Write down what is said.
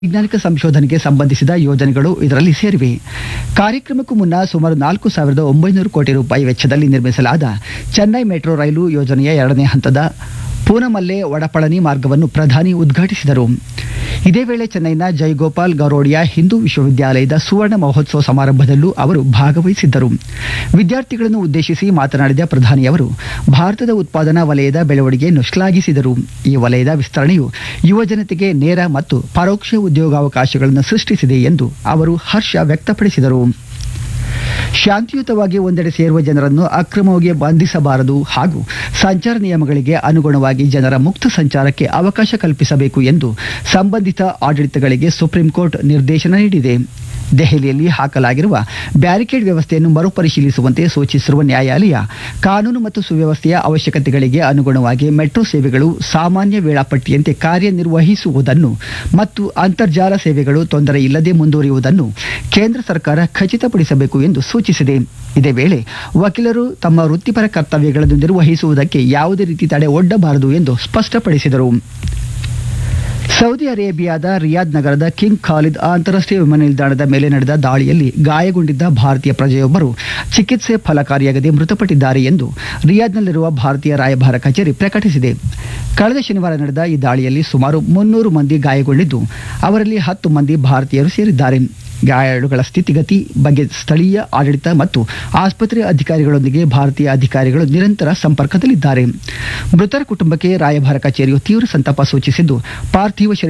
ವೈಜ್ಞಾನಿಕ ಸಂಶೋಧನೆಗೆ ಸಂಬಂಧಿಸಿದ ಯೋಜನೆಗಳು ಇದರಲ್ಲಿ ಸೇರಿವೆ ಕಾರ್ಯಕ್ರಮಕ್ಕೂ ಮುನ್ನ ಸುಮಾರು ನಾಲ್ಕು ಸಾವಿರದ ಒಂಬೈನೂರು ಕೋಟಿ ರೂಪಾಯಿ ವೆಚ್ಚದಲ್ಲಿ ನಿರ್ಮಿಸಲಾದ ಚೆನ್ನೈ ಮೆಟ್ರೋ ರೈಲು ಯೋಜನೆಯ ಎರಡನೇ ಹಂತದ ಪೂನಮಲ್ಲೆ ಒಡಪಳನಿ ಮಾರ್ಗವನ್ನು ಪ್ರಧಾನಿ ಉದ್ಘಾಟಿಸಿದರು ಇದೇ ವೇಳೆ ಚೆನ್ನೈನ ಜೈಗೋಪಾಲ್ ಗೌರೋಡಿಯಾ ಹಿಂದೂ ವಿಶ್ವವಿದ್ಯಾಲಯದ ಸುವರ್ಣ ಮಹೋತ್ಸವ ಸಮಾರಂಭದಲ್ಲೂ ಅವರು ಭಾಗವಹಿಸಿದ್ದರು ವಿದ್ಯಾರ್ಥಿಗಳನ್ನು ಉದ್ದೇಶಿಸಿ ಮಾತನಾಡಿದ ಪ್ರಧಾನಿಯವರು ಭಾರತದ ಉತ್ಪಾದನಾ ವಲಯದ ಬೆಳವಣಿಗೆಯನ್ನು ಶ್ಲಾಘಿಸಿದರು ಈ ವಲಯದ ವಿಸ್ತರಣೆಯು ಯುವ ಜನತೆಗೆ ನೇರ ಮತ್ತು ಪರೋಕ್ಷ ಉದ್ಯೋಗಾವಕಾಶಗಳನ್ನು ಸೃಷ್ಟಿಸಿದೆ ಎಂದು ಅವರು ಹರ್ಷ ವ್ಯಕ್ತಪಡಿಸಿದರು ಶಾಂತಿಯುತವಾಗಿ ಒಂದೆಡೆ ಸೇರುವ ಜನರನ್ನು ಅಕ್ರಮವಾಗಿ ಬಂಧಿಸಬಾರದು ಹಾಗೂ ಸಂಚಾರ ನಿಯಮಗಳಿಗೆ ಅನುಗುಣವಾಗಿ ಜನರ ಮುಕ್ತ ಸಂಚಾರಕ್ಕೆ ಅವಕಾಶ ಕಲ್ಪಿಸಬೇಕು ಎಂದು ಸಂಬಂಧಿತ ಆಡಳಿತಗಳಿಗೆ ಸುಪ್ರೀಂ ಕೋರ್ಟ್ ನಿರ್ದೇಶನ ನೀಡಿದೆ ದೆಹಲಿಯಲ್ಲಿ ಹಾಕಲಾಗಿರುವ ಬ್ಯಾರಿಕೇಡ್ ವ್ಯವಸ್ಥೆಯನ್ನು ಮರುಪರಿಶೀಲಿಸುವಂತೆ ಸೂಚಿಸಿರುವ ನ್ಯಾಯಾಲಯ ಕಾನೂನು ಮತ್ತು ಸುವ್ಯವಸ್ಥೆಯ ಅವಶ್ಯಕತೆಗಳಿಗೆ ಅನುಗುಣವಾಗಿ ಮೆಟ್ರೋ ಸೇವೆಗಳು ಸಾಮಾನ್ಯ ವೇಳಾಪಟ್ಟಿಯಂತೆ ಕಾರ್ಯನಿರ್ವಹಿಸುವುದನ್ನು ಮತ್ತು ಅಂತರ್ಜಾಲ ಸೇವೆಗಳು ತೊಂದರೆ ಇಲ್ಲದೆ ಮುಂದುವರಿಯುವುದನ್ನು ಕೇಂದ್ರ ಸರ್ಕಾರ ಖಚಿತಪಡಿಸಬೇಕು ಎಂದು ಸೂಚಿಸಿದೆ ಇದೇ ವೇಳೆ ವಕೀಲರು ತಮ್ಮ ವೃತ್ತಿಪರ ಕರ್ತವ್ಯಗಳನ್ನು ನಿರ್ವಹಿಸುವುದಕ್ಕೆ ಯಾವುದೇ ರೀತಿ ತಡೆ ಒಡ್ಡಬಾರದು ಎಂದು ಸ್ಪಷ್ಟಪಡಿಸಿದರು ಸೌದಿ ಅರೇಬಿಯಾದ ರಿಯಾದ್ ನಗರದ ಕಿಂಗ್ ಖಾಲಿದ್ ಅಂತಾರಾಷ್ಟ್ರೀಯ ವಿಮಾನ ನಿಲ್ದಾಣದ ಮೇಲೆ ನಡೆದ ದಾಳಿಯಲ್ಲಿ ಗಾಯಗೊಂಡಿದ್ದ ಭಾರತೀಯ ಪ್ರಜೆಯೊಬ್ಬರು ಚಿಕಿತ್ಸೆ ಫಲಕಾರಿಯಾಗದೆ ಮೃತಪಟ್ಟಿದ್ದಾರೆ ಎಂದು ರಿಯಾದ್ನಲ್ಲಿರುವ ಭಾರತೀಯ ರಾಯಭಾರ ಕಚೇರಿ ಪ್ರಕಟಿಸಿದೆ ಕಳೆದ ಶನಿವಾರ ನಡೆದ ಈ ದಾಳಿಯಲ್ಲಿ ಸುಮಾರು ಮುನ್ನೂರು ಮಂದಿ ಗಾಯಗೊಂಡಿದ್ದು ಅವರಲ್ಲಿ ಹತ್ತು ಮಂದಿ ಭಾರತೀಯರು ಸೇರಿದ್ದಾರೆ ಗಾಯಾಳುಗಳ ಸ್ಥಿತಿಗತಿ ಬಗ್ಗೆ ಸ್ಥಳೀಯ ಆಡಳಿತ ಮತ್ತು ಆಸ್ಪತ್ರೆ ಅಧಿಕಾರಿಗಳೊಂದಿಗೆ ಭಾರತೀಯ ಅಧಿಕಾರಿಗಳು ನಿರಂತರ ಸಂಪರ್ಕದಲ್ಲಿದ್ದಾರೆ ಮೃತರ ಕುಟುಂಬಕ್ಕೆ ರಾಯಭಾರ ಕಚೇರಿಯು ತೀವ್ರ ಸಂತಾಪ ಸೂಚಿಸಿದ್ದು ಪಾರ್ಥಿವ ಶರೀರ